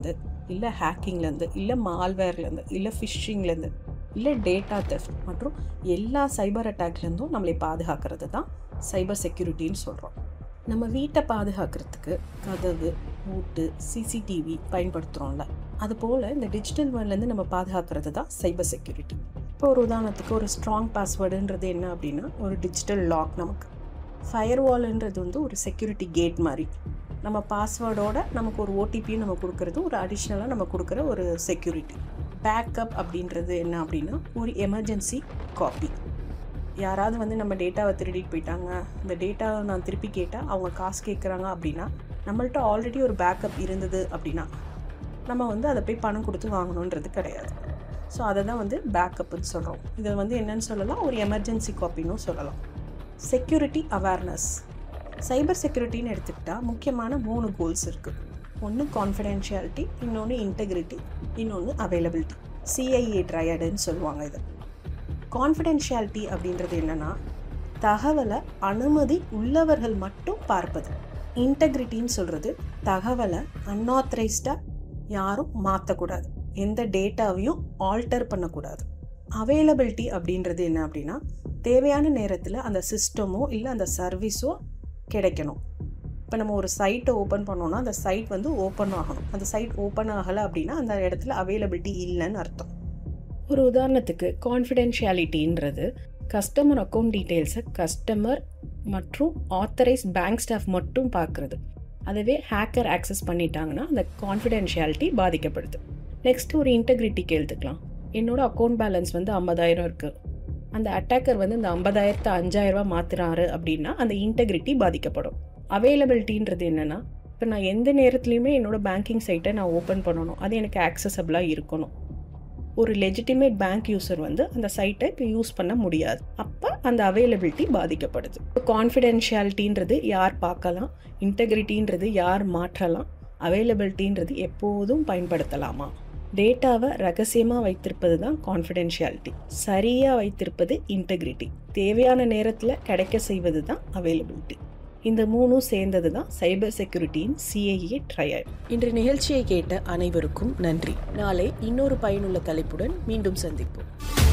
இல்லை ஹேக்கிங்லேருந்து இல்லை மால்வேர்லேருந்து இல்லை ஃபிஷிங்லேருந்து இல்லை டேட்டா தெஃப்ட் மற்றும் எல்லா சைபர் அட்டாக்லேருந்தும் நம்மளை பாதுகாக்கிறது தான் சைபர் செக்யூரிட்டின்னு சொல்கிறோம் நம்ம வீட்டை பாதுகாக்கிறதுக்கு கதவு பூட்டு சிசிடிவி பயன்படுத்துகிறோம்ல அதுபோல் இந்த டிஜிட்டல் வேர்ல்ட்லேருந்து நம்ம பாதுகாக்கிறது தான் சைபர் செக்யூரிட்டி இப்போ ஒரு உதாரணத்துக்கு ஒரு ஸ்ட்ராங் பாஸ்வேர்டுன்றது என்ன அப்படின்னா ஒரு டிஜிட்டல் லாக் நமக்கு ஃபயர் வால்ன்றது வந்து ஒரு செக்யூரிட்டி கேட் மாதிரி நம்ம பாஸ்வேர்டோட நமக்கு ஒரு ஓடிபியும் நம்ம கொடுக்கறது ஒரு அடிஷ்னலாக நம்ம கொடுக்குற ஒரு செக்யூரிட்டி பேக்கப் அப்படின்றது என்ன அப்படின்னா ஒரு எமர்ஜென்சி காப்பி யாராவது வந்து நம்ம டேட்டாவை திருடிட்டு போயிட்டாங்க இந்த டேட்டாவை நான் திருப்பி கேட்டால் அவங்க காசு கேட்குறாங்க அப்படின்னா நம்மள்ட்ட ஆல்ரெடி ஒரு பேக்கப் இருந்தது அப்படின்னா நம்ம வந்து அதை போய் பணம் கொடுத்து வாங்கணுன்றது கிடையாது ஸோ அதை தான் வந்து பேக்கப்னு சொல்கிறோம் இதை வந்து என்னன்னு சொல்லலாம் ஒரு எமர்ஜென்சி காப்பின்னு சொல்லலாம் செக்யூரிட்டி அவேர்னஸ் சைபர் செக்யூரிட்டின்னு எடுத்துக்கிட்டால் முக்கியமான மூணு கோல்ஸ் இருக்குது ஒன்று கான்ஃபிடென்ஷியாலிட்டி இன்னொன்று இன்டெகிரிட்டி இன்னொன்று அவைலபிலிட்டி சிஐஏ ட்ரையடுன்னு சொல்லுவாங்க இது கான்ஃபிடென்ஷியாலிட்டி அப்படின்றது என்னென்னா தகவலை அனுமதி உள்ளவர்கள் மட்டும் பார்ப்பது இன்டெகிரிட்டின்னு சொல்கிறது தகவலை அன்ஆத்தரைஸ்டாக யாரும் மாற்றக்கூடாது எந்த டேட்டாவையும் ஆல்டர் பண்ணக்கூடாது அவைலபிலிட்டி அப்படின்றது என்ன அப்படின்னா தேவையான நேரத்தில் அந்த சிஸ்டமோ இல்லை அந்த சர்வீஸோ கிடைக்கணும் இப்போ நம்ம ஒரு சைட்டை ஓப்பன் பண்ணோன்னா அந்த சைட் வந்து ஓப்பன் ஆகணும் அந்த சைட் ஓப்பன் ஆகலை அப்படின்னா அந்த இடத்துல அவைலபிலிட்டி இல்லைன்னு அர்த்தம் ஒரு உதாரணத்துக்கு கான்ஃபிடென்ஷியாலிட்டின்றது கஸ்டமர் அக்கௌண்ட் டீட்டெயில்ஸை கஸ்டமர் மற்றும் ஆத்தரைஸ் பேங்க் ஸ்டாஃப் மட்டும் பார்க்குறது அதுவே ஹேக்கர் ஆக்சஸ் பண்ணிட்டாங்கன்னா அந்த கான்ஃபிடென்ஷியாலிட்டி பாதிக்கப்படுது நெக்ஸ்ட் ஒரு இன்டெகிரிட்டிக்கு எழுத்துக்கலாம் என்னோட அக்கௌண்ட் பேலன்ஸ் வந்து ஐம்பதாயிரம் இருக்குது அந்த அட்டாக்கர் வந்து இந்த ஐம்பதாயிரத்தை அஞ்சாயிரரூபா மாற்றுறாரு அப்படின்னா அந்த இன்டெகிரிட்டி பாதிக்கப்படும் அவைலபிலிட்டின்றது என்னென்னா இப்போ நான் எந்த நேரத்துலையுமே என்னோடய பேங்கிங் சைட்டை நான் ஓப்பன் பண்ணணும் அது எனக்கு ஆக்சசபிளாக இருக்கணும் ஒரு லெஜிட்டிமேட் பேங்க் யூசர் வந்து அந்த சைட்டை இப்போ யூஸ் பண்ண முடியாது அப்போ அந்த அவைலபிலிட்டி பாதிக்கப்படுது கான்ஃபிடென்ஷியாலிட்டின்றது யார் பார்க்கலாம் இன்டெகிரிட்டின்றது யார் மாற்றலாம் அவைலபிலிட்டின்றது எப்போதும் பயன்படுத்தலாமா டேட்டாவை ரகசியமாக வைத்திருப்பது தான் கான்ஃபிடென்ஷியாலிட்டி சரியாக வைத்திருப்பது இன்டெகிரிட்டி தேவையான நேரத்தில் கிடைக்க செய்வது தான் அவைலபிலிட்டி இந்த மூணும் சேர்ந்தது தான் சைபர் செக்யூரிட்டியின் சிஐஏ ட்ரையல் இன்று நிகழ்ச்சியை கேட்ட அனைவருக்கும் நன்றி நாளை இன்னொரு பயனுள்ள தலைப்புடன் மீண்டும் சந்திப்போம்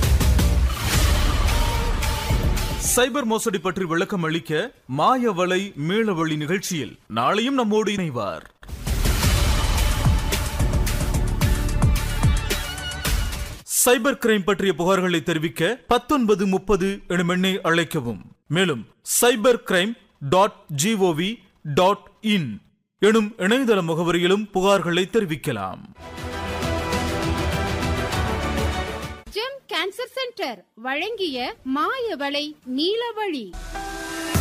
சைபர் மோசடி பற்றி விளக்கம் அளிக்க மாயவலை மீளவழி நிகழ்ச்சியில் நாளையும் நம்மோடு இணைவார் சைபர் கிரைம் பற்றிய புகார்களை தெரிவிக்க பத்தொன்பது முப்பது எனும் எண்ணை அழைக்கவும் மேலும் cyber crime dot G O V dot in எனும் இணையதள முகவரியிலும் புகார்களை தெரிவிக்கலாம் ஜெம் கேன்சர் சென்டர் வழங்கிய மாயவளை நீலவழி